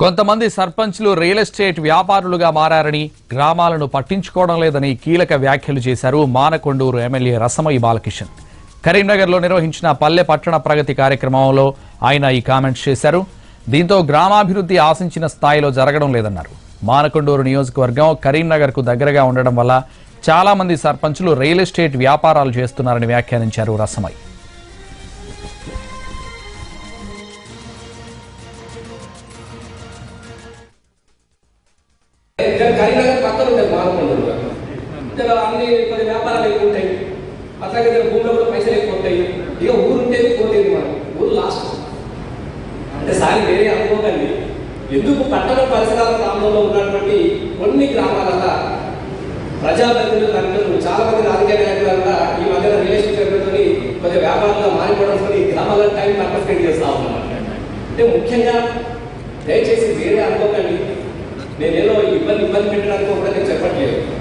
కొంతమంది సర్పంచ్లు real estate వ్యాపారులుగా మారారని గ్రామాలను పట్టించుకోవడం లేదని కీలక వ్యాఖ్యలు చేశారు మానకొండూరు ఎమ్మెల్యే రసమయ్య బాలకిషన్ కరీంనగర్లో నిర్వహించిన పల్లె పట్టణ ప్రగతి కార్యక్రమంలో ఆయన ఈ కామెంట్స్ చేశారు దీంతో గ్రామాభివృద్ధి ఆశించిన స్థాయిలో జరగడం లేదన్నారు మానకొండూరు నియోజకవర్గం కరీంనగర్కు దగ్గరగా ఉండడం వల్ల చాలా మంది సర్పంచులు రియల్ ఎస్టేట్ వ్యాపారాలు చేస్తున్నారని వ్యాఖ్యానించారు రసమయ్య ఇక్కడ కరీంనగర్ పక్కన ఉంటుంది మానకొండూరు ఇక్కడ అన్ని కొన్ని వ్యాపారాలు ఎక్కువ ఉంటాయి అట్లాగే ఇక్కడ భూమిలో కూడా పైసలు ఎక్కువ ఉంటాయి ఇక ఊరు ఉంటేది పోతేది మనం ఊరు లాస్ట్ అంటే సారి వేరే అనుకోకండి ఎందుకు పట్టణ పరిసరాల ప్రాంతంలో ఉన్నటువంటి కొన్ని గ్రామాలలో ప్రజాప్రతినిధులు అందరూ చాలా మంది రాజకీయ నాయకులు కూడా ఈ మధ్యన రిలేషన్షిప్ పెట్టుకొని కొద్దిగా వ్యాపారంగా మారిపోవడంతో ఈ గ్రామాల టైం పర్పస్ స్పెండ్ చేస్తా ఉన్నాం అంటే ముఖ్యంగా దయచేసి వేరే అనుకోకండి నేనేదో ఇబ్బంది ఇబ్బంది పెట్టడానికి కూడా నేను చెప్పట్లేదు